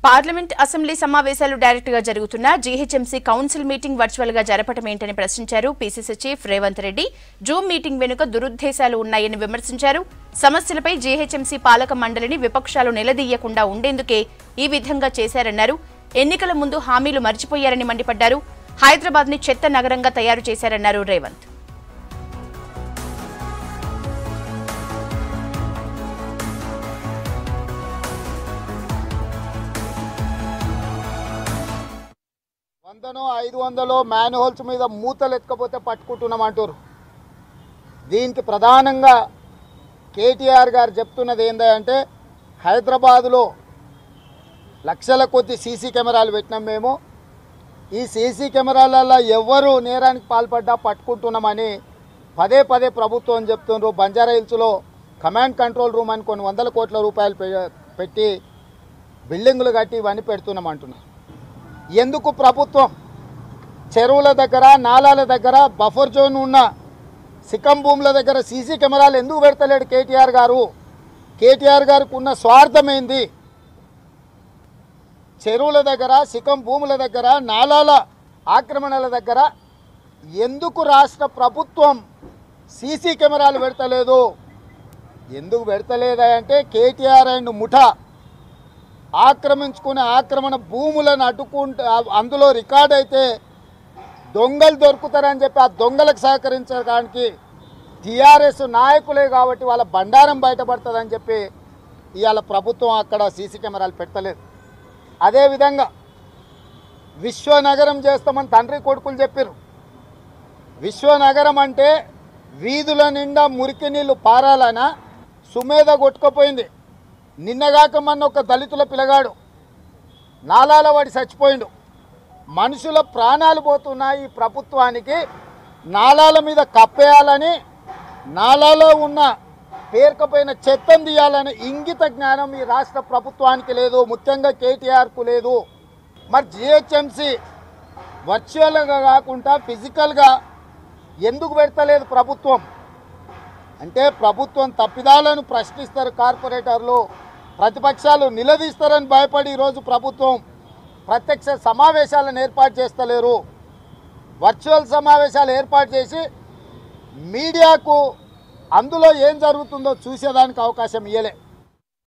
parliament assembly సమావేశాలు direct గా జరుగుతున్న జీహెచ్ఎంసీ కౌన్సిల్ మీటింగ్ వర్చువల్ గా జరపడం ఏంటని ప్రశ్నించారు PCC chief Revanth Reddy zoom meeting వెనుక దురుద్దేశాలు ఉన్నాయని విమర్శించారు సమస్యలపై జీహెచ్ఎంసీ పాలక మండలిని విపక్షాలు నిలదీయకుండా ఉండేందుకే ఈ విధంగా చేశారన్నారు ఎన్నికల ముందు హామీలు మర్చిపోయారని మండిపడ్డారు హైదరాబాద్ ని చెత్త నగరంగా తయారు చేశారన్నారు రేవంత్ వందనో ఐదు వందలో మ్యాన్ హోల్స్ మీద మూతలు ఎత్తుకపోతే పట్టుకుంటున్నాం అంటారు దీనికి ప్రధానంగా కేటీఆర్ గారు చెప్తున్నది ఏంటంటే హైదరాబాదులో లక్షల కొద్ది సీసీ కెమెరాలు పెట్టినాం మేము ఈ సీసీ కెమెరాలలో ఎవరు నేరానికి పాల్పడ్డా పట్టుకుంటున్నామని పదే పదే ప్రభుత్వం చెప్తున్నారు బంజారా హిల్స్లో కమాండ్ కంట్రోల్ రూమ్ అని కొన్ని వందల కోట్ల రూపాయలు పె- పెట్టి బిల్డింగులు కట్టి ఇవన్నీ పెడుతున్నాం అంటున్నారు ఎందుకు ప్రభుత్వం చెరువుల దగ్గర నాలాల దగ్గర బఫర్ జోన్ ఉన్న సిక్కం భూముల దగ్గర సీసీ కెమెరాలు ఎందుకు పెడతలేడు కేటీఆర్ గారు కేటీఆర్ గారికి ఉన్న స్వార్థం ఏంది చెరువుల దగ్గర సిక్కం భూముల దగ్గర నాలాల ఆక్రమణల దగ్గర ఎందుకు రాష్ట్ర ప్రభుత్వం సీసీ కెమెరాలు పెడతలేదు ఎందుకు పెడతలేదా అంటే కేటీఆర్ అండ్ ముఠా ఆక్రమించుకునే ఆక్రమణ భూములను అడ్డుకుంటే అందులో రికార్డ్ అయితే దొంగలు దొరుకుతారని చెప్పి ఆ దొంగలకు సహకరించడానికి టీఆర్ఎస్ నాయకులే కాబట్టి వాళ్ళ బండారం బయటపడుతుందని చెప్పి ఇవాళ ప్రభుత్వం అక్కడ సీసీ కెమెరాలు పెట్టలేదు అదేవిధంగా విశ్వనగరం చేస్తామని తండ్రి కొడుకులు చెప్పారు విశ్వనగరం అంటే వీధుల నిండా మురికి నీళ్లు పారాలనా సుమేధ కొట్టుకుపోయింది నిన్నగాక మొన్న ఒక దళితుల పిల్లగాడు నాలాల వాడి చచ్చిపోయిండు మనుషుల ప్రాణాలు పోతున్న ఈ ప్రభుత్వానికి నాలాల మీద కప్పేయాలని నాలాలో ఉన్న పేరుకపోయిన చెత్తను తీయాలనే ఇంగిత జ్ఞానం ఈ రాష్ట్ర ప్రభుత్వానికి లేదు ముఖ్యంగా కేటీఆర్కు లేదు మరి జిహెచ్ఎంసి వర్చువల్గా కాకుండా ఫిజికల్గా ఎందుకు పెడతలేదు ప్రభుత్వం అంటే ప్రభుత్వం తప్పిదాలను ప్రశ్నిస్తారు కార్పొరేటర్లు ప్రతిపక్షాలు నిలదీస్తారని భయపడి ఈరోజు ప్రభుత్వం ప్రత్యక్ష సమావేశాలను ఏర్పాటు చేస్తలేరు వర్చువల్ సమావేశాలు ఏర్పాటు చేసి మీడియాకు అందులో ఏం జరుగుతుందో చూసేదానికి అవకాశం ఇవ్వలే